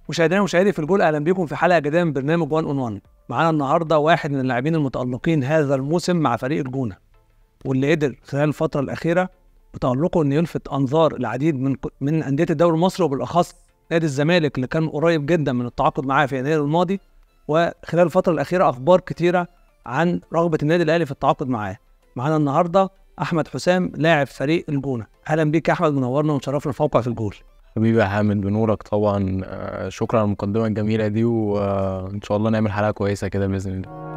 مشاهدينا ومشاهدي في الجول اهلا بيكم في حلقه جديده من برنامج 1 اون 1 معانا النهارده واحد من اللاعبين المتالقين هذا الموسم مع فريق الجونه واللي قدر خلال الفتره الاخيره بتالقه انه يلفت انظار العديد من من انديه الدوري المصري وبالاخص نادي الزمالك اللي كان قريب جدا من التعاقد معاه في يناير الماضي وخلال الفتره الاخيره اخبار كتيره عن رغبه النادي الاهلي في التعاقد معاه معانا النهارده احمد حسام لاعب فريق الجونه اهلا بيك يا احمد منورنا ومشرفنا في موقع في الجول حبيبي يا حامد بنورك طبعا آه، شكرا على المقدمة الجميلة دي وإن شاء الله نعمل حلقة كويسة كده بإذن الله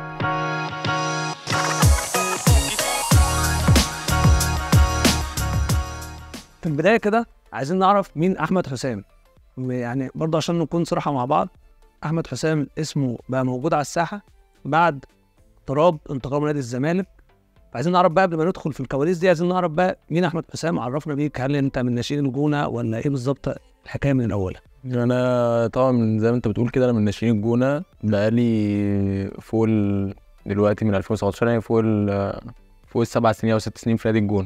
في البدايه كده عايزين نعرف مين احمد حسام يعني برضه عشان نكون صراحه مع بعض احمد حسام اسمه بقى موجود على الساحه بعد اضطراب انتقال نادي الزمالك عايزين نعرف بقى قبل ما ندخل في الكواليس دي عايزين نعرف بقى مين احمد حسام عرفنا بيك هل انت من ناشئين الجونه ولا ايه بالظبط الحكايه من الاول أنا طبعا من زي ما أنت بتقول كده أنا من ناشئين الجونة بقالي فوق ال... دلوقتي من 2017 يعني فوق ال... فوق السبع سنين أو ست سنين في نادي الجونة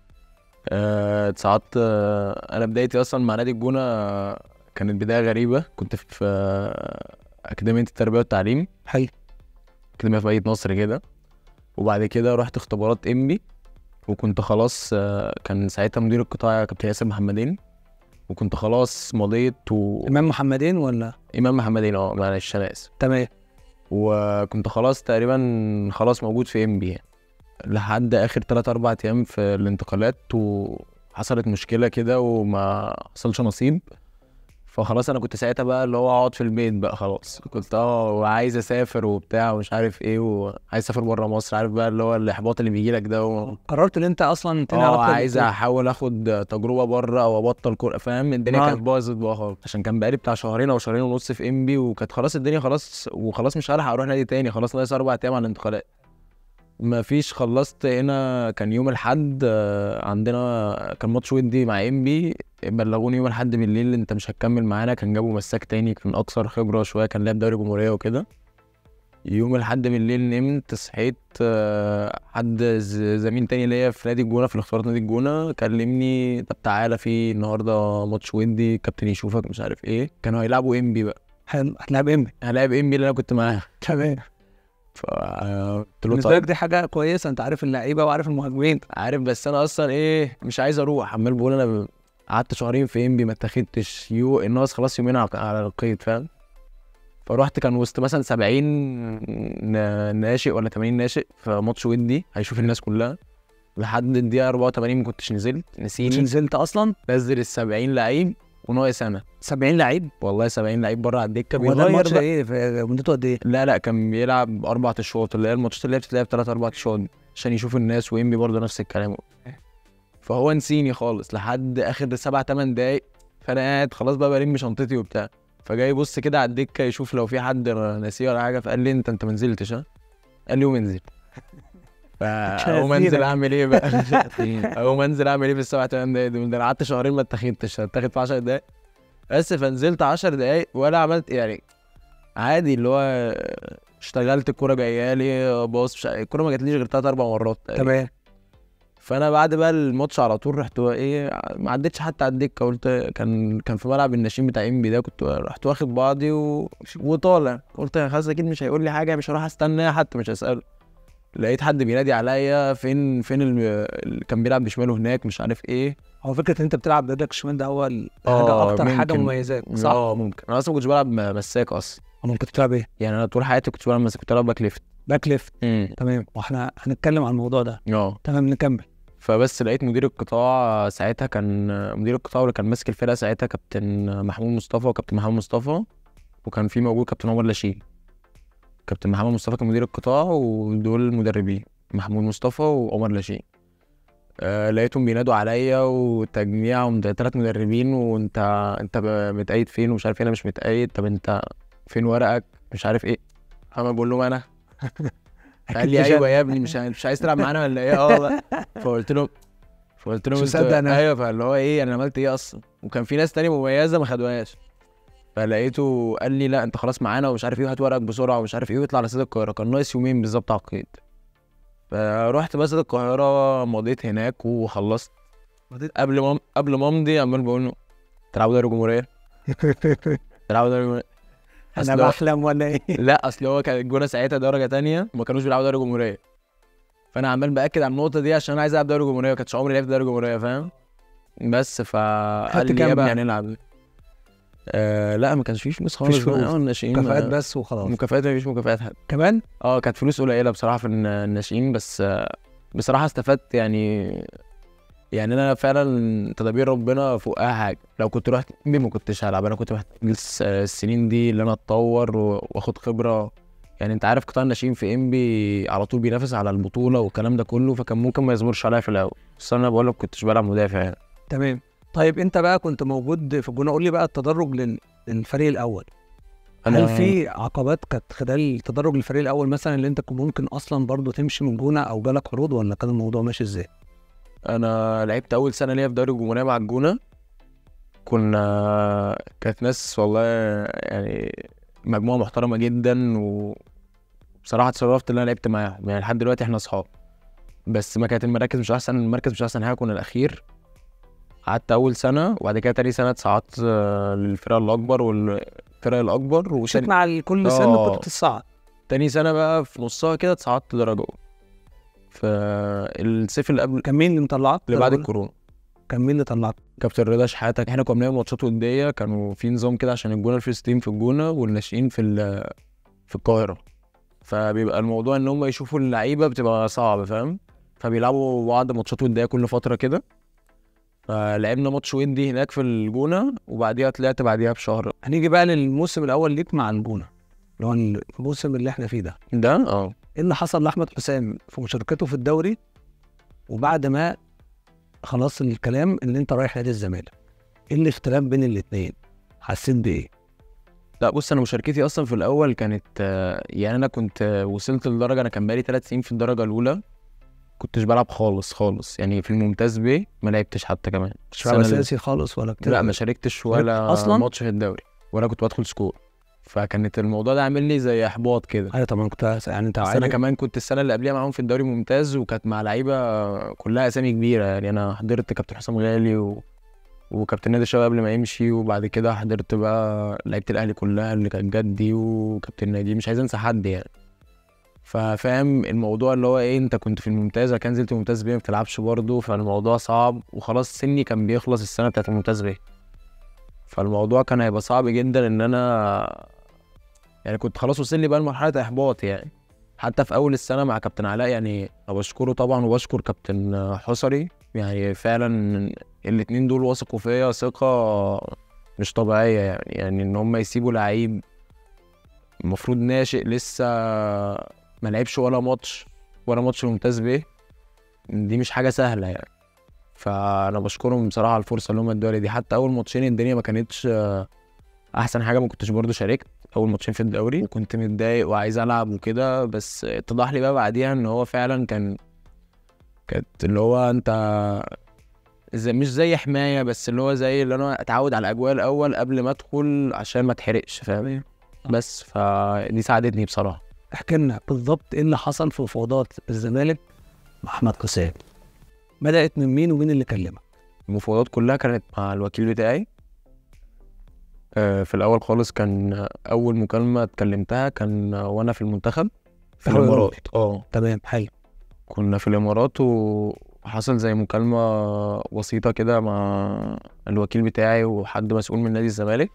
آه، اتصعدت آه، أنا بدايتي أصلا مع نادي الجونة آه، كانت بداية غريبة كنت في آه، أكاديمية التربية والتعليم حلو أكاديمية في مدينة نصر كده وبعد كده رحت اختبارات إمبي وكنت خلاص آه، كان ساعتها مدير القطاع كابتن ياسر محمدين وكنت خلاص مضيت و... امام محمدين ولا امام محمدين اه معلش انا اسف تمام وكنت خلاص تقريبا خلاص موجود في ام بي لحد اخر 3 4 ايام في الانتقالات وحصلت مشكله كده وما حصلش نصيب فخلاص انا كنت ساعتها بقى اللي هو اقعد في البيت بقى خلاص كنت اه وعايز اسافر وبتاع ومش عارف ايه وعايز اسافر بره مصر عارف بقى اللي هو الاحباط اللي بيجي لك ده و... قررت ان انت اصلا تنهي اه علاقتك عايز بالكورة. احاول اخد تجربه بره او ابطل كوره فاهم الدنيا آه. كانت باظت بقى خالص عشان كان بقالي بتاع شهرين او شهرين ونص في ام بي وكانت خلاص الدنيا خلاص وخلاص مش هلحق اروح نادي تاني خلاص ناقص اربع ايام على الانتقالات ما فيش خلصت هنا كان يوم الاحد آه، عندنا كان ماتش ودي مع ام بي بلغوني يوم الاحد بالليل انت مش هتكمل معانا كان جابوا مساك تاني كان اكثر خبره شويه كان لعب دوري جمهوريه وكده يوم الاحد بالليل نمت صحيت آه، حد ز- زميل تاني ليا في نادي الجونه في الاختبارات نادي الجونه كلمني طب تعالى في النهارده ماتش ودي كابتن يشوفك مش عارف ايه كانوا هيلعبوا ام بي بقى حلو هتلعب امي هلاعب ام بي اللي انا كنت معاه تمام ف آه، قلت له بالنسبه طيب لك دي حاجه كويسه انت عارف اللعيبه وعارف المهاجمين عارف بس انا اصلا ايه مش عايز اروح عمال بقول انا ب- قعدت شهرين في ام بي ما اتاخدتش يو الناقص خلاص يومين على على القيد فاهم فرحت كان وسط مثلا 70 نا- ناشئ ولا 80 ناشئ في ماتش ودي هيشوف الناس كلها لحد الدقيقه 84 ما كنتش نزلت مش نسيني نزلت اصلا نزل ال 70 لعيب وناقص انا 70 لعيب والله 70 لعيب بره على الدكه هو ده بيغير الماتش بقى ايه في مدته قد ايه لا لا كان بيلعب اربع اشواط اللي هي الماتشات اللي هي بتتلعب ثلاث اربع اشواط عشان يشوف الناس ويمبي برضه نفس الكلام فهو نسيني خالص لحد اخر سبع تمن دقايق فانا قاعد خلاص بقى بلم شنطتي وبتاع فجاي يبص كده على الدكه يشوف لو في حد ناسيه ولا حاجه فقال لي انت انت ما نزلتش ها قال لي قوم انزل فاقوم انزل هزينك. اعمل ايه بقى اقوم انزل اعمل ايه في السبع تمن دقايق دول ده انا قعدت شهرين ما اتاخدتش هتاخد في 10 دقايق بس فنزلت 10 دقايق ولا عملت يعني عادي اللي هو اشتغلت الكوره جايه لي باص مش عارف- الكوره ما جاتليش غير تلات اربع مرات تقريبا. تمام فانا بعد بقى الماتش على طول رحت وا- ايه ما عدتش حتى على الدكه قلت كان كان في ملعب الناشئين بتاع انبي ده كنت رحت واخد بعضي و... وطالع قلت خلاص اكيد مش هيقول لي حاجه مش هروح استناه حتى مش هساله لقيت حد بينادي عليا فين فين ال- اللي كان بيلعب بشماله هناك مش عارف ايه هو فكره ان انت بتلعب بايدك الشمال ده هو ال- حاجه آه، اكتر حاجه ممكن. مميزاك صح؟ اه ممكن انا اصلا ما كنتش بلعب م- مساك اصلا امال كنت بتلعب ايه؟ يعني انا طول حياتي كنت بلعب مساك كنت بلعب باك ليفت باك ليفت امم تمام واحنا هنتكلم عن الموضوع ده اه تمام نكمل فبس لقيت مدير القطاع ساعتها كان مدير القطاع اللي كان ماسك الفرقه ساعتها كابتن محمود مصطفى وكابتن محمد مصطفى وكان في موجود كابتن عمر لاشين كابتن محمد مصطفى كان مدير القطاع ودول المدربين محمود مصطفى وعمر لاشين آه لقيتهم بينادوا عليا وتجميع ثلاث مدربين وانت انت ب- متأيد فين ومش عارف ايه انا مش متأيد طب انت فين ورقك مش عارف ايه انا بقول لهم انا قال لي مش ايوه يا ابني مش مش عايز تلعب معانا ولا ايه اه لا. فقلت له فقلت له مش انت- مصدق أنا. ايوه فاللي هو ايه انا عملت ايه اصلا وكان في ناس تانية مميزه ما خدوهاش فلقيته قال لي لا انت خلاص معانا ومش عارف ايه هات ورقك بسرعه ومش عارف ايه واطلع على استاد القاهره كان ناقص يومين بالظبط على القيد فرحت بس استاد القاهره مضيت هناك وخلصت مضيت- قبل ما قبل ما امضي عمال بقول له تلعبوا دوري الجمهوريه بيلعبوا دوري جمهوريه انا أصل هو- بحلم ولا ايه لا اصل هو كان الجونه ساعتها درجه تانية وما كانوش بيلعبوا دوري جمهوريه فانا عمال باكد على النقطه دي عشان انا عايز العب دوري جمهوريه ما كانش عمري لعبت دوري جمهوريه فاهم بس فقال خدت لي كام يا ابني بقى؟ هنلعب آه لا ما كانش فيه فلوس خالص فلوس. بقى. اه الناشئين كفاءات ما- بس وخلاص مكافآت مفيش مكافآت حد كمان اه كانت فلوس قليله بصراحه في الن- الناشئين بس آه، بصراحه استفدت يعني يعني انا فعلا تدابير ربنا فوق اي حاجه لو كنت رحت إنبي ما كنتش هلعب انا كنت محتاج الس- السنين دي اللي انا اتطور و- واخد خبره يعني انت عارف قطاع الناشئين في انبي على طول بينافس على البطوله والكلام ده كله فكان ممكن ما يصبرش عليا في الاول بس انا بقول لك كنتش بلعب مدافع يعني تمام طيب انت بقى كنت موجود في الجونه قول لي بقى التدرج لل- للفريق الاول هل في عقبات كانت خلال التدرج للفريق الاول مثلا اللي انت كنت ممكن اصلا برضو تمشي من جونه او جالك عروض ولا كان الموضوع ماشي ازاي؟ انا لعبت اول سنه ليا في دوري الجمهوريه مع الجونه كنا كانت ناس والله يعني مجموعه محترمه جدا وبصراحه اتصرفت ان انا لعبت معاهم يعني لحد دلوقتي احنا اصحاب بس ما كانت المراكز مش احسن المركز مش احسن حاجه كنا الاخير قعدت اول سنه وبعد كده تاني سنه اتصعدت آه، للفرقه الاكبر والفرق الاكبر مشيت وتاني مع كل سنه آه. كنت بتصعد تاني سنه بقى في نصها كده اتصعدت درجه أولى. فالصيف اللي قبل كان مين اللي مطلعك؟ اللي بعد درجة؟ الكورونا كان مين اللي طلعك؟ كابتن رضا شحاته احنا كنا بنعمل ماتشات وديه كانوا في نظام كده عشان الجونه الفيرست تيم في الجونه والناشئين في ال- في القاهره فبيبقى الموضوع ان هم يشوفوا اللعيبه بتبقى صعب فاهم فبيلعبوا بعض ماتشات وديه كل فتره كده فلعبنا ماتش ودي هناك في الجونه وبعديها طلعت بعديها بشهر هنيجي بقى للموسم الاول ليك مع الجونه اللي هو الموسم اللي احنا فيه ده ده اه ايه اللي حصل لاحمد حسام في مشاركته في الدوري وبعد ما خلاص الكلام ان انت رايح نادي الزمالك ايه الاختلاف بين الاثنين حسيت بايه لا بص انا مشاركتي اصلا في الاول كانت آه، يعني انا كنت آه، وصلت لدرجه انا كان بقالي ثلاث سنين في الدرجه الاولى كنتش بلعب خالص خالص يعني في الممتاز ب ما لعبتش حتى كمان مش السنة بتلعب اللي- اساسي خالص ولا بتلعب لا ما شاركتش ولا أصلاً؟ ماتش في الدوري ولا كنت بدخل سكور فكانت الموضوع ده عامل لي زي احباط كده ايوه طبعا كنت هس- يعني انت بس انا عارف كمان كنت السنه اللي قبليها معاهم في الدوري ممتاز وكانت مع لعيبه كلها اسامي كبيره يعني انا حضرت كابتن حسام غالي و... وكابتن نادي الشباب قبل ما يمشي وبعد كده حضرت بقى لعيبه الاهلي كلها اللي كانت جدي وكابتن نادي مش عايز انسى حد يعني ففاهم الموضوع اللي هو ايه انت كنت في الممتاز وكان نزلت ممتاز بيه ما بتلعبش برضه فالموضوع صعب وخلاص سني كان بيخلص السنه بتاعت الممتاز بيه فالموضوع كان هيبقى صعب جدا ان انا يعني كنت خلاص وصل لي بقى لمرحله احباط يعني حتى في اول السنه مع كابتن علاء يعني انا بشكره طبعا وبشكر كابتن حصري يعني فعلا الاتنين دول وثقوا فيا ثقه مش طبيعيه يعني يعني ان هم يسيبوا لعيب المفروض ناشئ لسه ما لعبش ولا ماتش ولا ماتش ممتاز بيه دي مش حاجه سهله يعني فانا بشكرهم بصراحه على الفرصه اللي هم ادوها لي دي حتى اول ماتشين الدنيا ما كانتش آه، احسن حاجه ما كنتش برضو شاركت اول ماتشين في الدوري وكنت متضايق وعايز العب وكده بس اتضح لي بقى بعديها ان هو فعلا كان كانت اللي هو انت زي مش زي حمايه بس اللي هو زي اللي انا اتعود على الاجواء الاول قبل ما ادخل عشان ما اتحرقش فاهم بس فدي ساعدتني بصراحه احكي لنا بالظبط ايه اللي حصل في مفاوضات الزمالك مع احمد حسام بدات من مين ومين اللي كلمك المفاوضات كلها كانت مع الوكيل بتاعي آه، في الاول خالص كان اول مكالمه اتكلمتها كان وانا في المنتخب في دوري الامارات اه تمام حلو كنا في الامارات وحصل زي مكالمه بسيطه كده مع الوكيل بتاعي وحد مسؤول من نادي الزمالك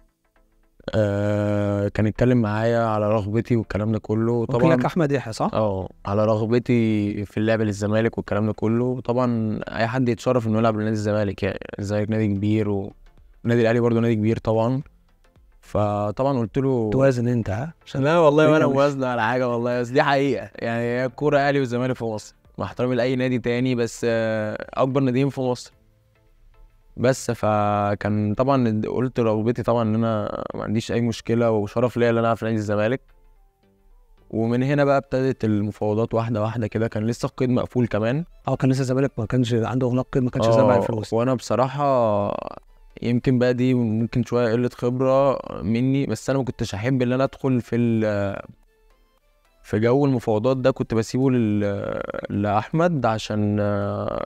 آه كان يتكلم معايا على رغبتي والكلام ده كله وكيلك طبعا احمد يحيى صح؟ اه على رغبتي في اللعب للزمالك والكلام ده كله طبعا اي حد يتشرف انه يلعب لنادي الزمالك يعني الزمالك نادي كبير والنادي الاهلي برضه نادي كبير طبعا فطبعا قلت له توازن انت ها؟ عشان لا والله الدنيا ولا مش- موازنه على حاجه والله بس دي حقيقه يعني هي الكوره اهلي والزمالك في مصر مع احترامي لاي نادي تاني بس آه، اكبر ناديين في مصر بس فكان طبعا قلت رغبتي طبعا ان انا ما عنديش اي مشكله وشرف ليا ان انا العب في نادي الزمالك ومن هنا بقى ابتدت المفاوضات واحده واحده كده كان لسه القيد مقفول كمان اه كان لسه الزمالك ما كانش عنده نقد ما كانش سامع آه، الفلوس وانا بصراحه يمكن بقى دي ممكن شويه قله خبره مني بس انا ما كنتش احب ان انا ادخل في ال في جو المفاوضات ده كنت بسيبه لل... لاحمد عشان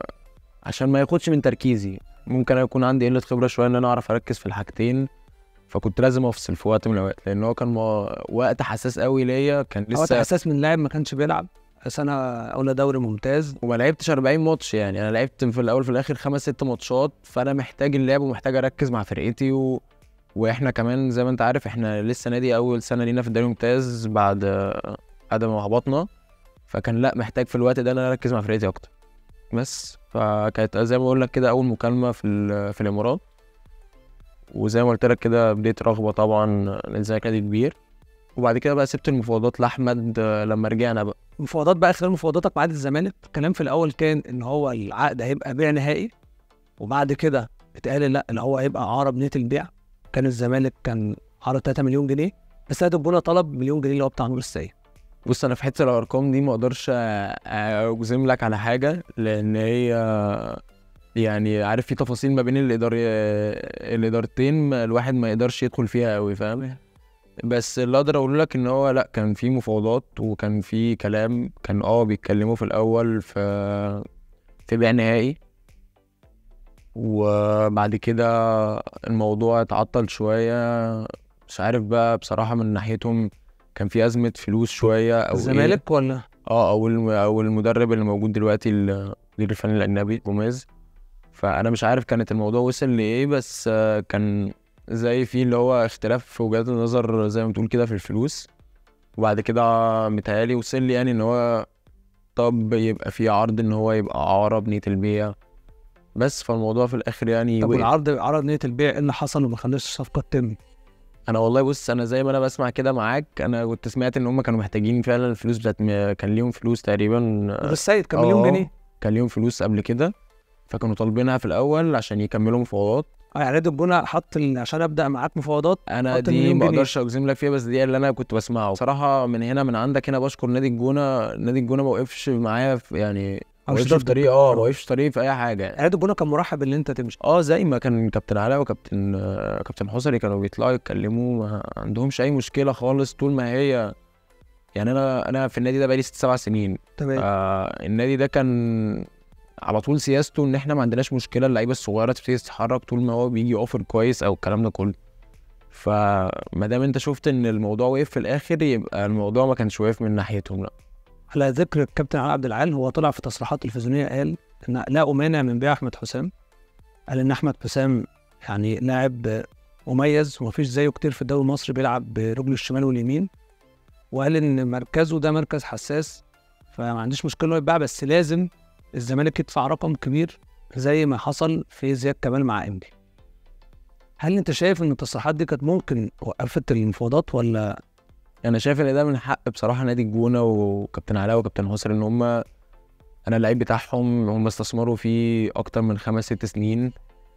عشان ما ياخدش من تركيزي ممكن يكون عندي قله خبره شويه ان انا اعرف اركز في الحاجتين فكنت لازم افصل في وقت من الاوقات لان هو كان مو- وقت حساس قوي ليا كان لسه لسه حساس من لاعب ما كانش بيلعب سنه اولى دوري ممتاز وما لعبتش 40 ماتش يعني انا لعبت في الاول في الاخر خمس ست ماتشات فانا محتاج اللعب ومحتاج اركز مع فرقتي و... واحنا كمان زي ما انت عارف احنا لسه نادي اول سنه لينا في الدوري الممتاز بعد بعد ما هبطنا فكان لا محتاج في الوقت ده ان انا اركز مع فرقتي اكتر بس فكانت زي ما بقول لك كده اول مكالمه في ال... في الامارات وزي ما قلت لك كده بديت رغبه طبعا نادي الزمالك نادي كبير وبعد كده بقى سبت المفاوضات لاحمد لما رجعنا بقى مفاوضات بقى خلال مفاوضاتك مع نادي الزمالك الكلام في الاول كان ان هو العقد هيبقى بيع نهائي وبعد كده اتقال لا اللي هو هيبقى اعاره بنيه البيع كان الزمالك كان عرض 3 مليون جنيه بس نادي الجونه طلب مليون جنيه اللي هو بتاع نور السيد بص انا في حته الارقام دي ما اقدرش أ- اجزم لك على حاجه لان هي يعني عارف في تفاصيل ما بين الادار الادارتين ما الواحد ما يقدرش يدخل فيها قوي فاهم بس اللي اقدر اقول لك ان هو لا كان في مفاوضات وكان في كلام كان اه بيتكلموا في الاول في في بيع نهائي وبعد كده الموضوع اتعطل شويه مش عارف بقى بصراحه من ناحيتهم كان في ازمه فلوس شويه او إيه. الزمالك ولا اه او الم- او المدرب اللي موجود دلوقتي المدير الفني الاجنبي جوميز فانا مش عارف كانت الموضوع وصل لايه بس آه، كان زي في اللي هو اختلاف في وجهات النظر زي ما بتقول كده في الفلوس وبعد كده متهيألي وصل لي يعني ان هو طب يبقى في عرض ان هو يبقى اعاره بنية البيع بس فالموضوع في الاخر يعني طب وقف. والعرض عرض نيه البيع ايه اللي حصل وما خلاش الصفقه تتم انا والله بص انا زي ما انا بسمع كده معاك انا كنت سمعت ان هم كانوا محتاجين فعلا الفلوس بتاعت كان ليهم فلوس تقريبا نور السيد كان مليون آه، جنيه كان ليهم فلوس قبل كده فكانوا طالبينها في الاول عشان يكملوا مفاوضات اه يعني نادي الجونه حط ال- عشان ابدا معاك مفاوضات انا حط دي المليون ما جنيه. اقدرش اجزم لك فيها بس دي اللي انا كنت بسمعه بصراحه من هنا من عندك هنا بشكر نادي الجونه نادي الجونه ما وقفش معايا في يعني ما أو وقفش في شددك. طريق اه ما وقفش في طريق في اي حاجه يعني. نادي الجونه كان مرحب ان انت تمشي اه زي ما كان كابتن علاء وكابتن آه، كابتن حسني كانوا بيطلعوا يتكلموا ما عندهمش اي مشكله خالص طول ما هي يعني انا انا في النادي ده بقالي ست سبع سنين تمام آه النادي ده كان على طول سياسته ان احنا ما عندناش مشكله اللعيبه الصغيره تبتدي تتحرك طول ما هو بيجي اوفر كويس او الكلام ده كله فما دام انت شفت ان الموضوع وقف في الاخر يبقى الموضوع ما كانش واقف من ناحيتهم لا على ذكر الكابتن علاء عبد العال هو طلع في تصريحات تلفزيونيه قال ان لا مانع من بيع احمد حسام قال ان احمد حسام يعني لاعب مميز ومفيش زيه كتير في الدوري المصري بيلعب برجله الشمال واليمين وقال ان مركزه ده مركز حساس فما عنديش مشكله انه يتباع بس لازم الزمالك يدفع رقم كبير زي ما حصل في زياد كمال مع انبي هل انت شايف ان التصريحات دي كانت ممكن وقفت المفاوضات ولا انا شايف ان ده من حق بصراحه نادي الجونه وكابتن علاء وكابتن حسن ان هم انا اللعيب بتاعهم هم استثمروا فيه اكتر من خمس ست سنين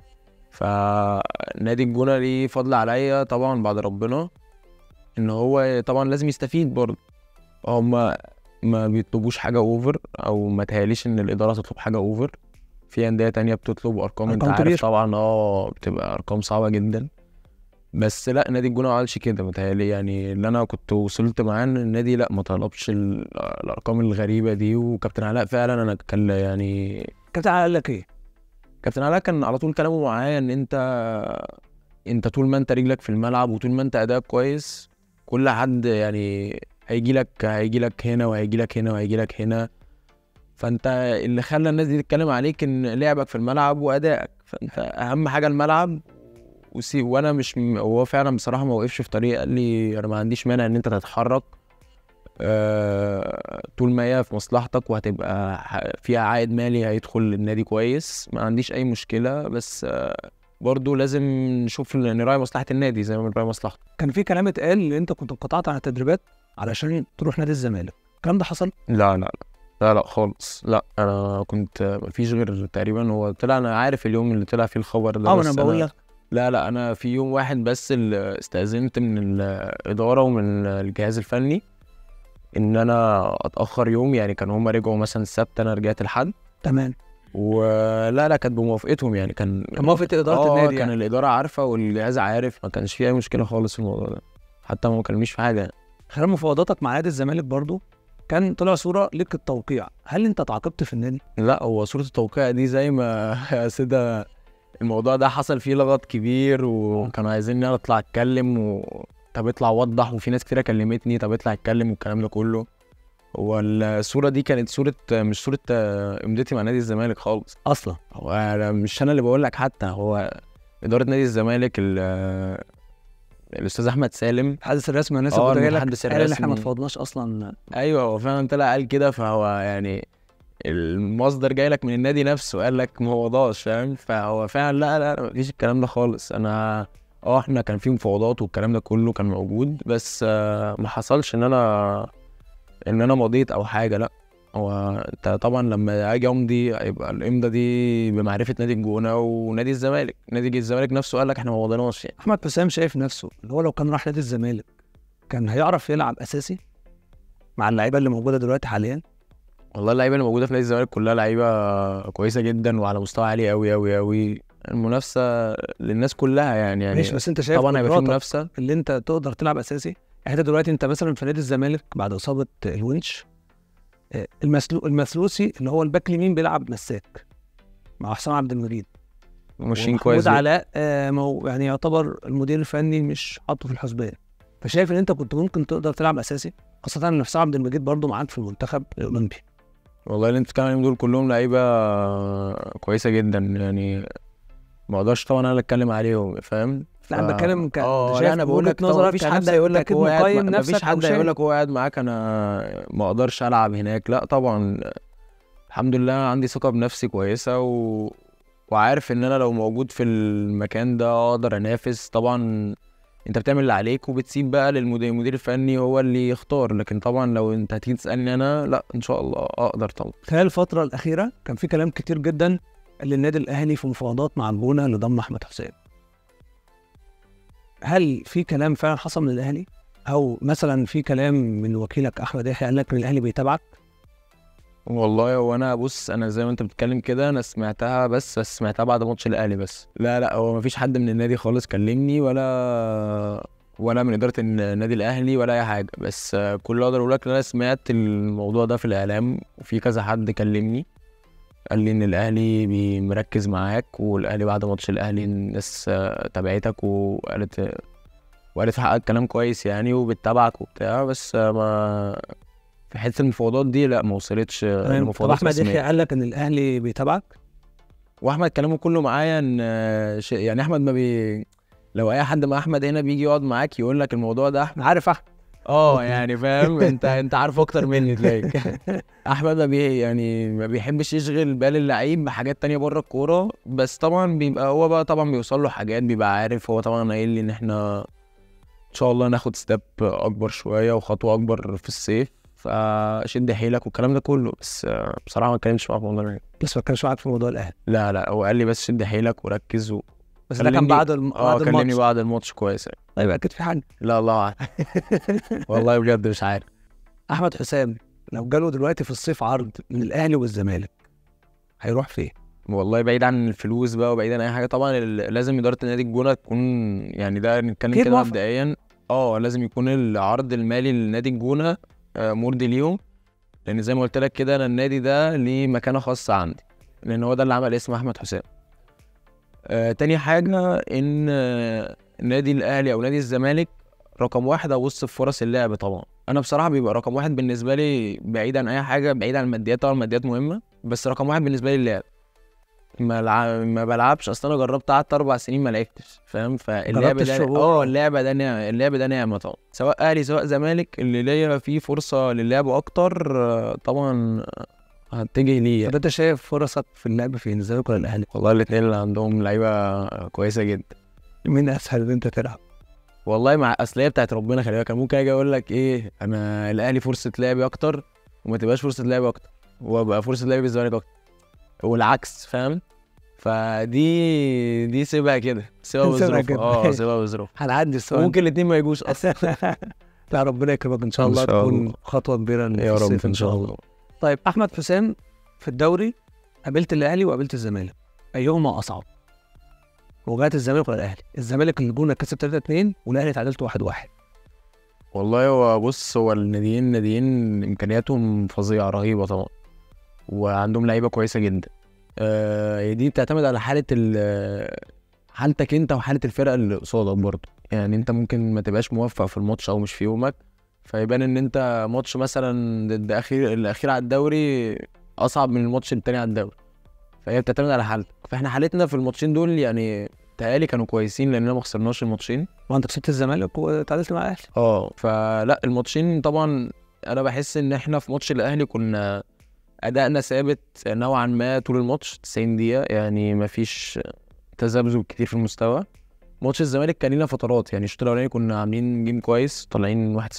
فنادي الجونه ليه فضل عليا طبعا بعد ربنا ان هو طبعا لازم يستفيد برضه هم ما بيطلبوش حاجه اوفر او ما تهيأليش ان الاداره تطلب حاجه اوفر في انديه تانية بتطلب ارقام انت أرقام عارف كبيرة. طبعا اه بتبقى ارقام صعبه جدا بس لا نادي الجونه ما عملش كده متهيألي يعني اللي انا كنت وصلت معاه ان النادي لا ما طلبش ال- الارقام الغريبه دي وكابتن علاء فعلا انا كان يعني كابتن علاء قال لك ايه؟ كابتن علاء كان على طول كلامه معايا ان انت انت طول ما انت رجلك في الملعب وطول ما انت اداءك كويس كل حد يعني هيجي لك هيجي لك هنا وهيجي لك هنا وهيجي لك هنا فانت اللي خلى الناس دي تتكلم عليك ان لعبك في الملعب وادائك فانت اهم حاجه الملعب وسي وانا مش م... هو فعلا بصراحه ما وقفش في طريق قال لي انا ما عنديش مانع ان انت تتحرك آه... طول ما هي في مصلحتك وهتبقى ح- فيها عائد مالي هيدخل النادي كويس ما عنديش اي مشكله بس آه... برضه لازم نشوف ن- نراعي مصلحه النادي زي ما بنراعي مصلحته كان في كلام اتقال ان انت كنت انقطعت عن التدريبات علشان تروح نادي الزمالك الكلام ده حصل لا لا لا لا لا خالص لا انا كنت مفيش غير تقريبا هو طلع انا عارف اليوم اللي طلع فيه الخبر ده اه بس انا بقول لك لا لا انا في يوم واحد بس اللي استأذنت من الإدارة ومن الجهاز الفني ان انا اتأخر يوم يعني كانوا هما رجعوا مثلا السبت انا رجعت الحد تمام ولا لا كانت بموافقتهم يعني كان كان موافقه اداره آه، النادي كان يعني. الإدارة عارفة والجهاز عارف ما كانش فيه أي مشكلة خالص في الموضوع ده حتى ما كلمنيش في حاجة خلال مفاوضاتك مع نادي الزمالك برضو كان طلع صوره لك التوقيع هل انت تعاقبت في النادي لا هو صورة التوقيع دي زي ما يا سيدة الموضوع ده حصل فيه لغط كبير وكانوا عايزين ان انا اطلع اتكلم و... طب اطلع وضح وفي ناس كتيره كلمتني طب اطلع اتكلم والكلام ده كله هو الصوره دي كانت صوره مش صوره آه، امضتي مع نادي الزمالك خالص اصلا هو أنا مش انا اللي بقول لك حتى هو اداره نادي الزمالك ال- الاستاذ احمد سالم الحدث الرسمي الناس اه، اللي جاي لك المحدث قال ان احنا ما الرسمي. تفاوضناش اصلا ايوه هو فعلا طلع قال كده فهو يعني المصدر جاي لك من النادي نفسه قال لك مفاوضاش فاهم فهو فعلا لا لا لا مفيش الكلام ده خالص انا اه احنا كان في مفاوضات والكلام ده كله كان موجود بس آه، ما حصلش ان انا ان انا مضيت او حاجه لا هو انت طبعا لما اجي امضي هيبقى الامضه دي بمعرفه نادي الجونه ونادي الزمالك نادي الزمالك نفسه قال لك احنا ما مضيناش يعني احمد حسام شايف نفسه اللي هو لو كان راح نادي الزمالك كان هيعرف يلعب اساسي مع اللعيبه اللي موجوده دلوقتي حاليا والله اللعيبه اللي موجوده في نادي الزمالك كلها لعيبه كويسه جدا وعلى مستوى عالي قوي قوي قوي المنافسه للناس كلها يعني يعني ماشي بس انت شايف طبعا هيبقى في قدراتك منافسه اللي انت تقدر تلعب اساسي يعني انت دلوقتي انت مثلا في نادي الزمالك بعد اصابه الونش آه، المسلو المثلوسي اللي هو الباك اليمين بيلعب مساك مع حسام عبد المجيد ماشيين ومحمود كويس جدا. علاء آه، مو يعني يعتبر المدير الفني مش حاطه في الحسبان فشايف ان انت كنت ممكن تقدر تلعب اساسي خاصه ان حسام عبد المجيد برضه معاك في المنتخب الاولمبي والله اللي انت بتتكلم عليهم دول كلهم لعيبه كويسه جدا يعني ما اقدرش طبعا انا اتكلم عليهم فاهم لا انا ف- بتكلم ك اه شايف لا انا بقول وجهة لك طبعا نظرك مفيش حد كنفسك هيقول لك أكيد هو قاعد مقيم ما- نفسك مفيش حد وشايف- هيقول لك هو قاعد معاك انا ما اقدرش العب هناك لا طبعا الحمد لله عندي ثقه بنفسي كويسه و... وعارف ان انا لو موجود في المكان ده اقدر انافس طبعا انت بتعمل اللي عليك وبتسيب بقى للمدير المدير الفني هو اللي يختار لكن طبعا لو انت هتيجي تسالني انا لا ان شاء الله اقدر طبعا خلال الفترة الأخيرة كان في كلام كتير جدا للنادي الأهلي في مفاوضات مع الجونة لضم أحمد حسام. هل في كلام فعلا حصل من الأهلي؟ أو مثلا في كلام من وكيلك أحمد يحيى قال لك إن الأهلي بيتابعك؟ والله هو انا بص انا زي ما انت بتتكلم كده انا سمعتها بس بس سمعتها بعد ماتش الاهلي بس لا لا هو مفيش حد من النادي خالص كلمني ولا ولا من اداره النادي الاهلي ولا اي حاجه بس آه، كل اللي اقدر اقول لك ان انا سمعت الموضوع ده في الاعلام وفي كذا حد كلمني قال لي ان الاهلي بي- مركز معاك والاهلي بعد ماتش الاهلي الناس آه، تابعتك وقالت وقالت في حقك كلام كويس يعني وبتتابعك وبتاع بس آه، ما في حته المفاوضات دي لا ما وصلتش آه، طب لمفاوضات أحمد رسمية. يحيى قال لك إن الأهلي بيتابعك؟ واحمد كلامه كله معايا ان آه، ش- يعني احمد ما بي لو اي حد مع احمد هنا بيجي يقعد معاك يقول لك الموضوع ده احمد أنا عارف أحمد اه يعني فاهم انت انت عارف اكتر مني تلاقيك احمد ما بي يعني ما بيحبش يشغل بال اللعيب بحاجات تانية بره الكوره بس طبعا بيبقى هو بقى طبعا بيوصل له حاجات بيبقى عارف هو طبعا قايل لي ان احنا ان شاء الله ناخد ستيب اكبر شويه وخطوه اكبر في الصيف فشد حيلك والكلام ده كله بس آه، بصراحه ما اتكلمتش معاه في الموضوع ده. بس ما كانش معاك في موضوع الأهلي لا لا هو قال لي بس شد حيلك وركز و... بس ده كان كلمني- بعد الم... اه بعد كلمني الماتش بعد الماتش كويس يعني. طيب أكيد في حاجة لا الله اعلم والله بجد مش عارف أحمد حسام لو جاله دلوقتي في الصيف عرض من الأهلي والزمالك هيروح فين؟ والله بعيد عن الفلوس بقى وبعيد عن اي حاجه طبعا ال- لازم اداره النادي الجونه تكون يعني ده نتكلم أكيد كده موافق. مبدئيا اه لازم يكون العرض المالي لنادي الجونه آه، مرضي ليهم لان زي ما قلت لك كده انا النادي ده ليه مكانه خاصه عندي لان هو ده اللي عمل اسم احمد حسام آه تاني حاجه ان آه، النادي الاهلي او نادي الزمالك رقم واحد ابص في فرص اللعب طبعا انا بصراحه بيبقى رقم واحد بالنسبه لي بعيد عن اي حاجه بعيد عن الماديات طبعا الماديات مهمه بس رقم واحد بالنسبه لي اللعب ما لع... ما بلعبش اصل انا جربت قعدت اربع سنين ما لعبتش فاهم فاللعب جربت ده الشغل. اه اللعبه ده نعمة اللعب ده نعمه طبعا سواء اهلي سواء زمالك اللي ليا فيه فرصه للعب اكتر آه، طبعا آه، هتجه ليه طب يعني. أنت شايف فرصك في اللعب فين الزمالك ولا الأهلي؟ والله الاثنين اللي عندهم لعيبه كويسه جدا مين أسهل إن أنت تلعب؟ والله مع اصل هي بتاعت ربنا خلي بالك أنا ممكن اجي اقول لك ايه انا الاهلي فرصه لعبي اكتر وما تبقاش فرصه لعبي اكتر وابقى فرصه لعبي بالزمالك اكتر والعكس فاهم فدي دي سيبها كده سيبها سيبها بظروفها كده. اه سيبها بظروفها هنعدي السؤال ممكن الاثنين ما يجوش اصلا لا ربنا يكرمك ان شاء إن الله شاء تكون الله. خطوه كبيره في يا رب الصيف ان شاء الله طيب احمد حسام في الدوري قابلت الاهلي وقابلت الزمالك ايهما اصعب مواجهه الزمالك ولا الاهلي الزمالك الجونه كسب 3 2 والاهلي تعادلت 1 1 والله هو بص هو الناديين ناديين امكانياتهم فظيعه رهيبه طبعا وعندهم لعيبه كويسه جدا آه هي دي بتعتمد على حاله ال حالتك انت وحاله الفرقه اللي قصادك برضه يعني انت ممكن ما تبقاش موفق في الماتش او مش في يومك فيبان ان انت ماتش مثلا ضد اخير الاخير على الدوري اصعب من الماتش التاني على الدوري فهي بتعتمد على حالتك فاحنا حالتنا في الماتشين دول يعني تهيألي كانوا كويسين لاننا ما خسرناش الماتشين وانت كسبت الزمالك وتعادلت مع الاهلي اه فلا الماتشين طبعا انا بحس ان احنا في ماتش الاهلي كنا ادائنا ثابت نوعا ما طول الماتش 90 دقيقه يعني مفيش تذبذب كتير في المستوى ماتش الزمالك كان لينا فترات يعني الشوط الاولاني كنا عاملين جيم كويس طالعين 1-0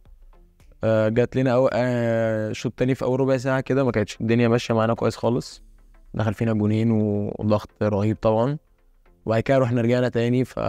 آه جات لنا أو آه الشوط التاني في اول ربع ساعه كده ما كانتش الدنيا ماشيه معانا كويس خالص دخل فينا جونين وضغط رهيب طبعا وبعد كده رحنا رجعنا تاني ف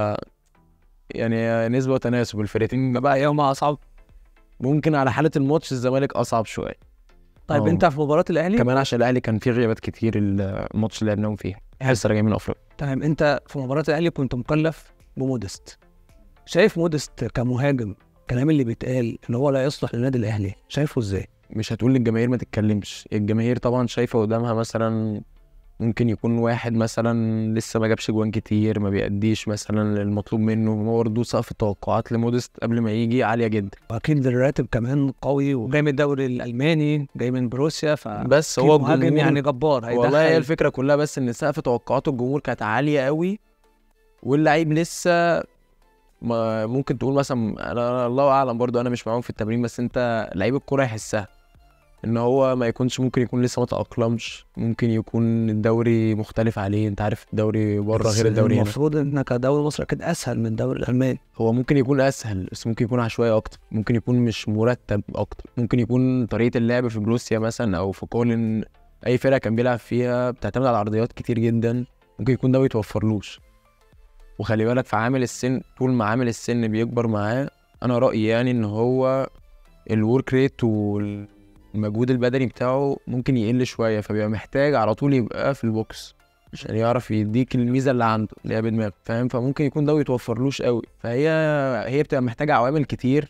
يعني نسبة وتناسب الفرقتين بقى يوم اصعب ممكن على حالة الماتش الزمالك أصعب شوية طيب آه. انت في مباراه الاهلي كمان عشان الأهلي كان فيه غيابات كتير الماتش اللي لعبناهم فيه لسه راجعين من أفريقيا تمام انت في مباراه الاهلي كنت مكلف بمودست شايف مودست كمهاجم الكلام اللي بيتقال ان هو لا يصلح للنادي الاهلي شايفه ازاي مش هتقول للجماهير ما تتكلمش الجماهير طبعا شايفة قدامها مثلا ممكن يكون واحد مثلا لسه ما جابش جوان كتير ما بيأديش مثلا المطلوب منه هو برضه سقف التوقعات لمودست قبل ما يجي عالية جدا واكيد الراتب كمان قوي وجاي من الدوري الالماني جاي من بروسيا ف بس هو هو مهاجم الجمهور- يعني جبار والله هي هيدخل الفكره كلها بس ان سقف توقعات الجمهور كانت عاليه قوي واللعيب لسه ما ممكن تقول مثلا انا الله اعلم برضو انا مش معاهم في التمرين بس انت لعيب الكوره يحسها ان هو ما يكونش ممكن يكون لسه ما تاقلمش ممكن يكون الدوري مختلف عليه انت عارف الدوري بره بس غير الدوري هنا المفروض ان كدوري مصر اكيد اسهل من الدوري الالماني هو ممكن يكون اسهل بس ممكن يكون عشوائي اكتر ممكن يكون مش مرتب اكتر ممكن يكون طريقه اللعب في بروسيا مثلا او في كولن اي فرقه كان بيلعب فيها بتعتمد على عرضيات كتير جدا ممكن يكون ده بيتوفرلوش وخلي بالك في عامل السن طول ما عامل السن بيكبر معاه انا رايي يعني ان هو الورك ريت والمجهود البدني بتاعه ممكن يقل شويه فبيبقى محتاج على طول يبقى في البوكس عشان يعرف يديك الميزه اللي عنده اللي هي بدماغه فاهم فممكن يكون ده يتوفرلوش قوي فهي هي بتبقى محتاجه عوامل كتير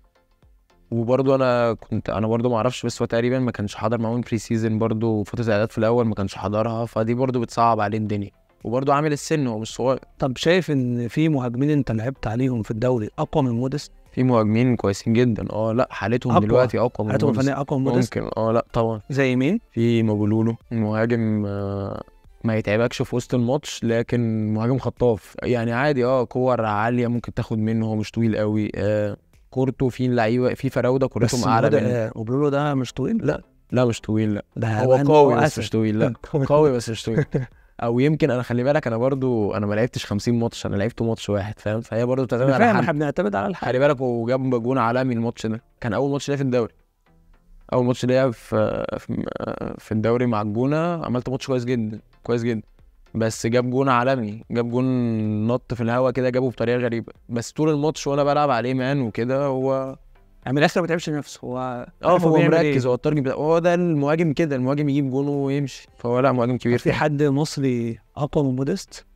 وبرضه انا كنت انا برضه ما اعرفش بس هو تقريبا ما كانش حاضر معاهم بري سيزون برضه فتره الاعداد في الاول ما كانش حضرها فدي برضه بتصعب عليه الدنيا وبرضه عامل السن هو مش صغير طب شايف ان في مهاجمين انت لعبت عليهم في الدوري اقوى من مودست في مهاجمين كويسين جدا اه لا حالتهم أقوى. دلوقتي اقوى من حالتهم مودست. الفنيه اقوى من مودست ممكن اه لا طبعا زي مين في مابولولو مهاجم آه، ما يتعبكش في وسط الماتش لكن مهاجم خطاف يعني عادي اه كور عاليه ممكن تاخد منه هو مش طويل قوي آه كورته في لعيبه في فراوده كورتهم اعلى مهاجم- منه آه، وبرولو ده مش طويل لا لا مش طويل لا ده هو باين قوي إن بس أسد. مش طويل لا قوي بس مش طويل او يمكن انا خلي بالك انا برضو انا ما لعبتش 50 ماتش انا لعبت ماتش واحد فاهم فهي برضو بتعتمد انا على فاهم حد احنا بنعتمد على الحال خلي بالك هو جاب جون عالمي الماتش ده كان اول ماتش ليا في الدوري اول ماتش ليا في في في الدوري مع الجونه عملت ماتش كويس جدا كويس جدا بس جاب جون عالمي جاب جون نط في الهوا كده جابه بطريقه غريبه بس طول الماتش وانا بلعب عليه مان وكده هو يعني من الاخر ما بيتعبش نفسه هو اه عارف هو بيعمل مركز إيه. هو التارجت بتاعه هو ده المهاجم كده المهاجم يجيب جون ويمشي فهو لا مهاجم كبير في حد مصري اقوى من مودست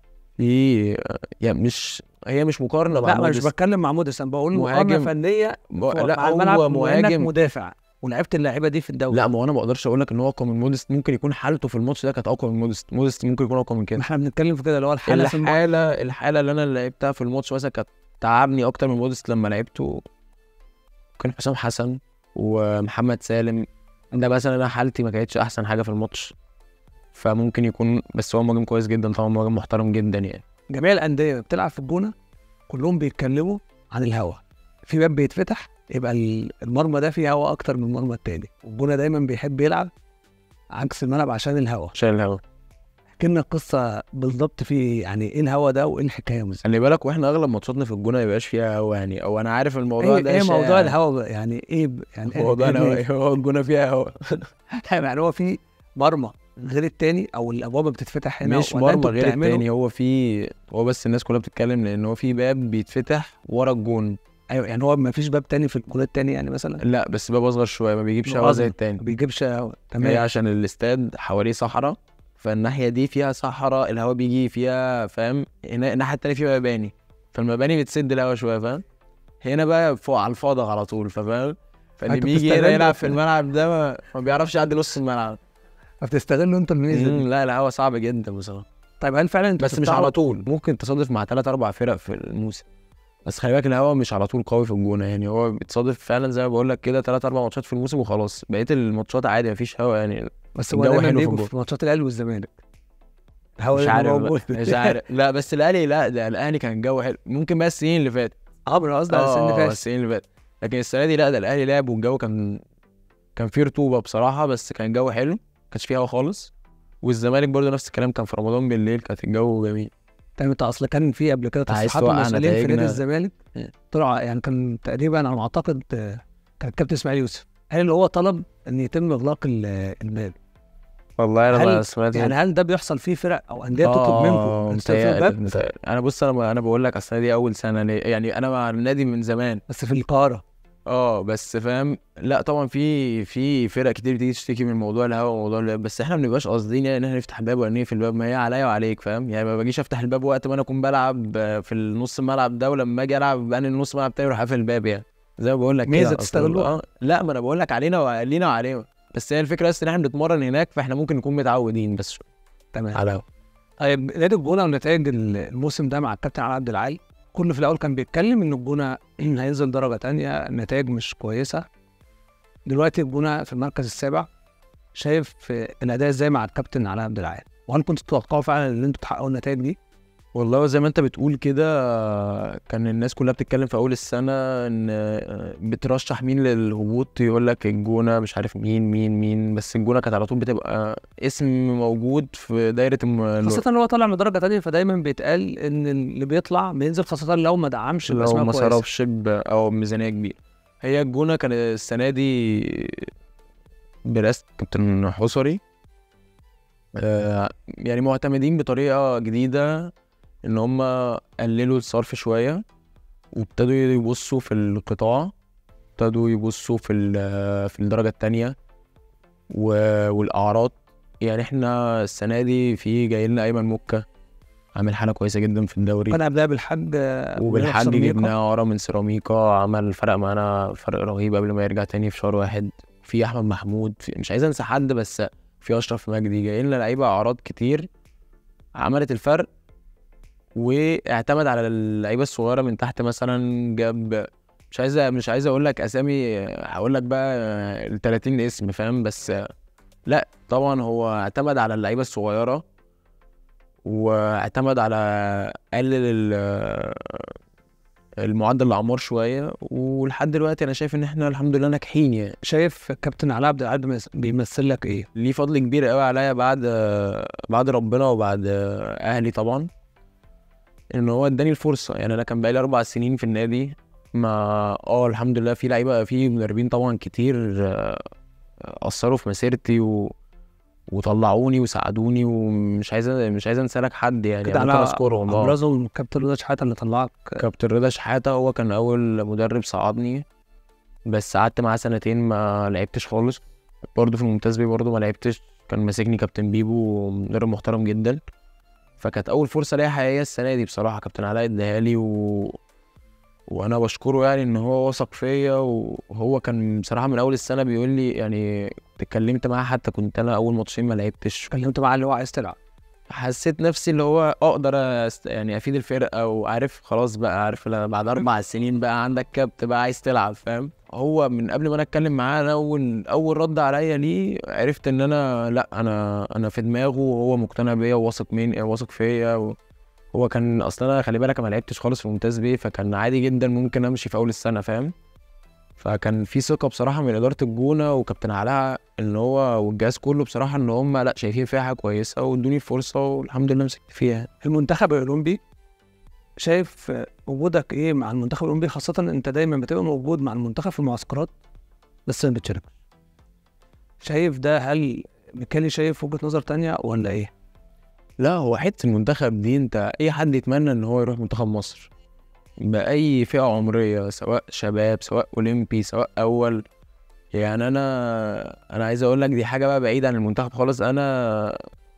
في يعني مش هي مش مقارنه مع لا أنا مش موديست. بتكلم مع مودست انا بقول مقارنه مهاجم- فنيه م- في- لا مع الملعب هو بما انك مهاجم مدافع ولعبت اللعيبه دي في الدوري لا ما هو انا ما اقدرش اقول لك ان هو اقوى من مودست ممكن يكون حالته في الماتش ده كانت اقوى من مودست مودست ممكن يكون اقوى من ما كده احنا بنتكلم في كده اللي هو الحاله في الماتش الحاله الحاله اللي انا لعبتها في الماتش مثلا كانت تعبني اكتر من مودست لما لعبته كان حسام حسن ومحمد سالم ده مثلا انا حالتي ما كانتش احسن حاجه في الماتش فممكن يكون بس هو مهاجم كويس جدا طبعا مهاجم محترم جدا يعني جميع الانديه بتلعب في الجونه كلهم بيتكلموا عن الهوا في باب بيتفتح يبقى ال- المرمى ده فيه هوا اكتر من المرمى التاني والجونه دايما بيحب يلعب عكس الملعب عشان الهوا عشان الهوا احكي لنا القصه بالظبط في يعني ايه الهوا ده وايه الحكايه بالظبط خلي بالك واحنا اغلب ماتشاتنا في الجونه ما يبقاش فيها هوا يعني او انا عارف الموضوع ايه, ده إيه موضوع شائع. الهوا بقى؟ يعني ايه ب- يعني إيه- موضوع إيه الهوا إيه؟ إيه؟ هو الجونه فيها هوا يعني هو في مرمى غير التاني او الابواب بتتفتح هنا مش ولا مرمى انتوا غير بتعملوا- التاني هو في هو بس الناس كلها بتتكلم لان هو في باب بيتفتح ورا الجون ايوه يعني هو ما فيش باب تاني في الجون التاني يعني مثلا لا بس باب اصغر شويه ما بيجيبش باب هوا زي أصغر. التاني ما بيجيبش هوا هي تمام عشان الاستاد حواليه صحراء فالناحيه دي فيها صحراء الهواء بيجي فيها فاهم هنا الناحيه التانيه فيها مباني فالمباني بتسد الهواء شويه فاهم هنا بقى فوق على الفاضي على طول فاهم فاللي أنتوا بيجي هنا بتستغلوا يلعب في- في الملعب ده ما, ما بيعرفش يعدي نص الملعب فبتستغلوا انتوا الميزه دي مم، لا الهوا صعب جدا بصراحه طيب هل فعلا انتوا بس مش بتفتحوا- على طول ممكن تصادف مع ثلاث اربع فرق في الموسم بس خلي بالك الهوا مش على طول قوي في الجونه يعني هو بيتصادف فعلا زي ما بقول لك كده ثلاث اربع ماتشات في الموسم وخلاص بقيه الماتشات عادي مفيش هوا يعني بس هو الجو دايما حلو في بيجوا الجون. في ماتشات الاهلي والزمالك الهوا مش دايما عارف موجود. بقى، مش عارف لا بس الاهلي لا ده الاهلي كان الجو حلو ممكن بقى السنين اللي فاتت اه انا قصدي على السنه اللي اه فاتت السنين اللي فاتت لكن السنه دي لا ده الاهلي لعب والجو كان كان فيه رطوبه بصراحه بس كان الجو حلو ما كانش فيه هوا خالص والزمالك برضه نفس الكلام كان في رمضان بالليل كانت الجو جميل طيب انت اصل كان في قبل كده عايز تصريحات توقع المسؤولين في نادي نتائجنا. الزمالك إيه. طلع يعني كان تقريبا على ما اعتقد آه، كان الكابتن اسماعيل يوسف قال ان هو طلب ان يتم اغلاق ال- الباب والله انا ما سمعت يعني هل ده بيحصل فيه فرق او انديه تطلب منكم آه، إن تقفلوا متهيألي- الباب متهيألي. انا بص انا انا بقول لك السنه دي اول سنه ليا يعني انا مع النادي من زمان بس في القاهره اه بس فاهم لا طبعا في في فرق كتير بتيجي تشتكي من موضوع الهوا وموضوع الباب بس احنا ما بنبقاش قاصدين يعني ان احنا نفتح الباب ولا نقفل الباب ما هي عليا وعليك فاهم يعني ما باجيش افتح الباب وقت ما انا اكون بلعب آه، في النص الملعب ده ولما اجي العب انا النص الملعب تاني اروح قافل الباب يعني زي ما بقول لك كده ميزة أصل- تستغلوها. اه لا ما انا بقول لك علينا وعلينا وعليهم بس هي الفكره بس ان احنا بنتمرن هناك فاحنا ممكن نكون متعودين بس شوية تمام على الهوا. طيب نادي الجونه ونتائج ال- الموسم ده مع الكابتن علي عبد العال كله في الاول كان بيتكلم ان الجونه هينزل درجه تانية النتائج مش كويسه دلوقتي الجونه في المركز السابع شايف آه، الاداء ازاي مع الكابتن علي عبد العال وهل كنتوا تتوقعوا فعلا ان انتوا تحققوا النتائج دي والله زي ما انت بتقول كده كان الناس كلها بتتكلم في اول السنه ان بترشح مين للهبوط يقول لك الجونه مش عارف مين مين مين بس الجونه كانت على طول بتبقى اسم موجود في دايره الم... خاصة ان هو طالع من درجة تانية فدايما بيتقال ان اللي بيطلع بينزل خاصة لو ما دعمش لو بأسماء ما كويسة صرفش ب... او ميزانيه كبيره هي الجونه كان السنه دي برئاسه كابتن حصري آه، يعني معتمدين بطريقه جديده ان هم قللوا الصرف شويه وابتدوا يبصوا في القطاع ابتدوا يبصوا في ال- في الدرجه الثانيه والاعراض يعني احنا السنه دي في جاي لنا ايمن مكه عامل حاله كويسه جدا في الدوري كان قبلها بالحاج آه، وبالحد سيراميكا. جبناه ورا من سيراميكا عمل فرق معانا فرق رهيب قبل ما يرجع تاني في شهر واحد في احمد محمود في مش عايز انسى حد بس في اشرف مجدي جاي لنا لعيبه اعراض كتير عملت الفرق واعتمد على اللعيبه الصغيره من تحت مثلا جاب مش عايز مش عايز اقول لك اسامي هقول لك بقى ال 30 اسم فاهم بس لا طبعا هو اعتمد على اللعيبه الصغيره واعتمد على قلل ال- المعدل الاعمار شويه ولحد دلوقتي انا شايف ان احنا الحمد لله ناجحين يعني شايف كابتن علاء عبد العال بيمس- بيمثل لك ايه؟ ليه فضل كبير قوي عليا بعد بعد ربنا وبعد اهلي طبعا ان هو اداني الفرصه يعني انا كان بقالي اربع سنين في النادي ما اه الحمد لله في لعيبه في مدربين طبعا كتير آه، اثروا في مسيرتي و... وطلعوني وساعدوني ومش عايز مش عايز انسى لك حد يعني كده ممكن على اذكرهم اه ابرزهم الكابتن رضا شحاته اللي طلعك كابتن رضا شحاته هو كان اول مدرب صعدني بس قعدت معاه سنتين ما لعبتش خالص برضه في الممتاز بيه برضه ما لعبتش كان ماسكني كابتن بيبو مدرب محترم جدا فكانت اول فرصه ليا حقيقيه السنه دي بصراحه كابتن علاء اداها لي و... وانا بشكره يعني ان هو وثق فيا وهو كان بصراحه من اول السنه بيقول لي يعني اتكلمت معاه حتى كنت انا اول ماتشين ما لعبتش اتكلمت معاه اللي هو عايز تلعب حسيت نفسي اللي هو اقدر أست... يعني افيد الفرقه وعارف خلاص بقى عارف لما بعد اربع سنين بقى عندك كابت بقى عايز تلعب فاهم هو من قبل ما انا اتكلم معاه انا اول اول رد عليا ليه عرفت ان انا لا انا انا في دماغه وهو مقتنع بيا وواثق مني واثق فيا و... هو كان اصلا انا خلي بالك ما لعبتش خالص في ممتاز بيه فكان عادي جدا ممكن امشي في اول السنه فاهم فكان في ثقه بصراحه من اداره الجونه وكابتن علاء ان هو والجهاز كله بصراحه ان هم لا شايفين فيها حاجه كويسه وادوني فرصه والحمد لله مسكت فيها المنتخب الاولمبي شايف آه، وجودك ايه مع المنتخب الاولمبي خاصة انت دايما بتبقى موجود مع المنتخب في المعسكرات بس ما بتشاركش شايف ده هل ميكالي شايف وجهة نظر تانية ولا ايه؟ لا هو حته المنتخب دي انت اي حد يتمنى ان هو يروح منتخب مصر باي فئه عمريه سواء شباب سواء اولمبي سواء اول يعني انا انا عايز اقول لك دي حاجه بقى بعيده عن المنتخب خالص انا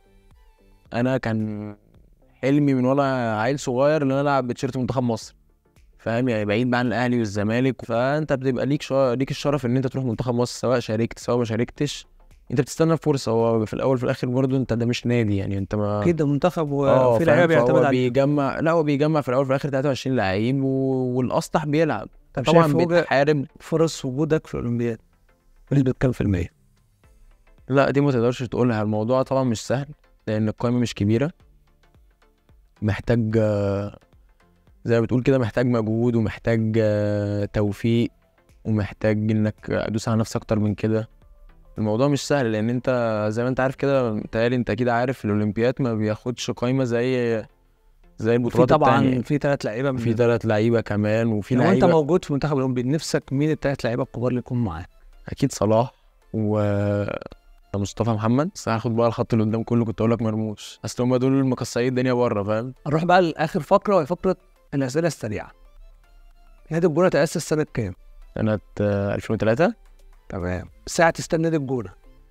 انا كان حلمي من وانا عيل صغير ان انا العب بتيشيرت منتخب مصر فاهم يعني بعيد بقى عن الاهلي والزمالك فانت بتبقى ليك شا... ليك الشرف ان انت تروح منتخب مصر سواء شاركت سواء ما شاركتش انت بتستنى فرصه هو في الاول في الاخر برضه انت ده مش نادي يعني انت ما اكيد ده منتخب اه وفي فاهم؟ لعيبه فهو بيعتمد عليه بيجمع لا هو بيجمع في الاول في الاخر 23 لعيب و... والاسطح بيلعب طب طبعا شايف وجه- بتحارب فرص وجودك في الاولمبياد بنسبه كام في الميه؟ لا دي ما تقدرش تقولها الموضوع طبعا مش سهل لان القائمه مش كبيره محتاج آه، زي ما بتقول كده محتاج مجهود ومحتاج آه، توفيق ومحتاج انك ادوس على نفسك اكتر من كده الموضوع مش سهل لان انت زي ما انت عارف كده متهيألي انت اكيد عارف الاولمبياد ما بياخدش قائمه زي زي في البطولات طبعا التانية في ثلاث لعيبه من في ثلاث لعيبه كمان وفي لو انت لعيبه موجود في منتخب الاولمبي نفسك مين الثلاث لعيبه الكبار اللي يكون معاك؟ اكيد صلاح و مصطفى محمد بس هاخد بقى الخط اللي قدام كله كنت اقول لك مرموش اصل هم دول مكسرين الدنيا بره فاهم نروح بقى لاخر فقره وهي فقره الاسئله السريعه نادي الجونه تاسس سنه كام؟ سنه آه، 2003 تمام ساعه استاد نادي الجونه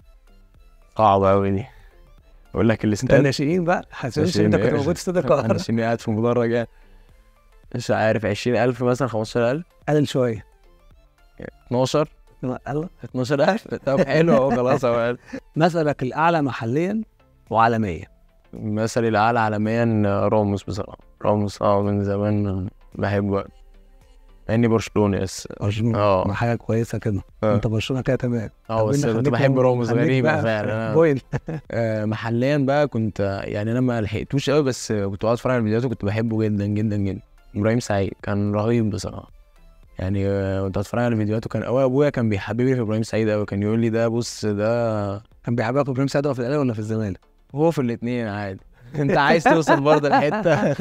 صعبه قوي دي اقول لك انت الاستاد ناشئين بقى حاسس ناشئين انت كنت إيه؟ موجود في استاد انا القاهره عشان قاعد في مدرج يعني مش عارف 20000 مثلا 15000 قلل شويه 12 الله 12000 طب حلو اهو خلاص اهو مثلك الاعلى محليا وعالميا مثلي الاعلى عالميا آه، راموس بصراحه راموس اه من زمان آه، بحبه مع اني برشلوني بس برشلونه اه ما حاجه كويسه كده آه. انت برشلونه كده تمام اه طب بس إنت كنت خليك بحب مو- راموس خليك غريبة بقى فعلا آه. بويل آه، محليا بقى كنت يعني انا ما لحقتوش قوي بس كنت بقعد اتفرج على فيديوهاته كنت بحبه جدا جدا جدا ابراهيم سعيد كان رهيب بصراحه يعني آه، كنت اتفرج على فيديوهاته كان أوي ابويا كان بيحببني في ابراهيم سعيد قوي كان يقول لي ده بص ده كان بيحبك ابراهيم سعد هو في الاهلي ولا في الزمالك؟ هو في الاثنين عادي انت عايز توصل برضه لحته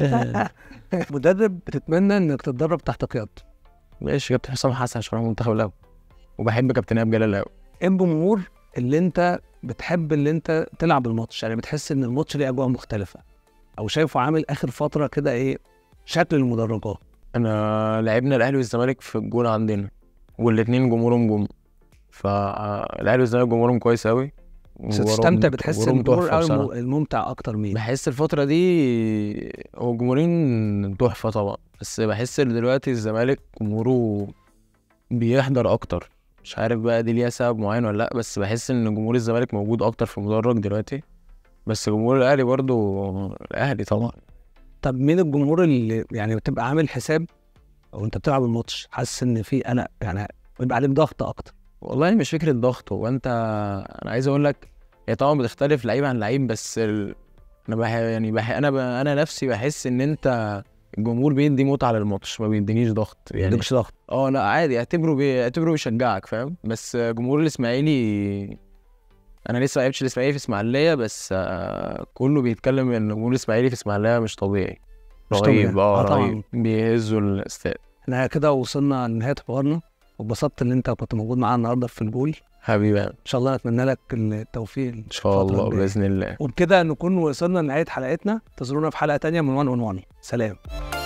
مدرب بتتمنى انك تتدرب تحت قيادته ماشي كابتن حسام حسن عشان راح المنتخب الاول وبحب كابتن ايهاب جلال قوي ايه الجمهور اللي انت بتحب اللي انت تلعب الماتش يعني بتحس ان الماتش ليه اجواء مختلفه او شايفه عامل اخر فتره كده ايه شكل المدرجات انا لعبنا الاهلي والزمالك في الجون عندنا والاثنين جمهورهم جم فالاهلي والزمالك جمهورهم كويس قوي بس وروم- تستمتع بتحس ان وروم الجمهور تحفة قوي بصراحة. الم- الممتع اكتر مين بحس الفترة دي هو الجمهورين تحفة طبعا بس بحس ان دلوقتي الزمالك جمهوره بيحضر اكتر مش عارف بقى دي ليها سبب معين ولا لا بس بحس ان جمهور الزمالك موجود اكتر في المدرج دلوقتي بس جمهور الاهلي برضو الاهلي طبعا طب مين الجمهور اللي يعني بتبقى عامل حساب او انت بتلعب الماتش حاسس ان في قلق يعني بيبقى عليك ضغط اكتر والله مش فكرة ضغط هو انت انا عايز اقول لك هي طبعا بتختلف لعيب عن لعيب بس ال... انا بح... يعني بح... انا ب... انا نفسي بحس ان انت الجمهور بيدي متعة للماتش ما بيدينيش ضغط ما يعني يديكش ضغط اه لا عادي اعتبره بي... اعتبره بيشجعك فاهم بس جمهور الاسماعيلي انا لسه ما لعبتش الاسماعيلي في اسماعيليه بس آه، كله بيتكلم ان جمهور الاسماعيلي في اسماعيليه مش طبيعي مش رهيب طبيعي. اه آه طبعاً. رهيب بيهزوا الاستاد احنا كده وصلنا لنهايه حوارنا واتبسطت ان انت كنت موجود معانا النهارده في البول حبيبي ان شاء الله نتمنى لك التوفيق ان شاء الله باذن الله وبكده نكون وصلنا لنهايه حلقتنا انتظرونا في حلقه تانية من 1 اون 1 سلام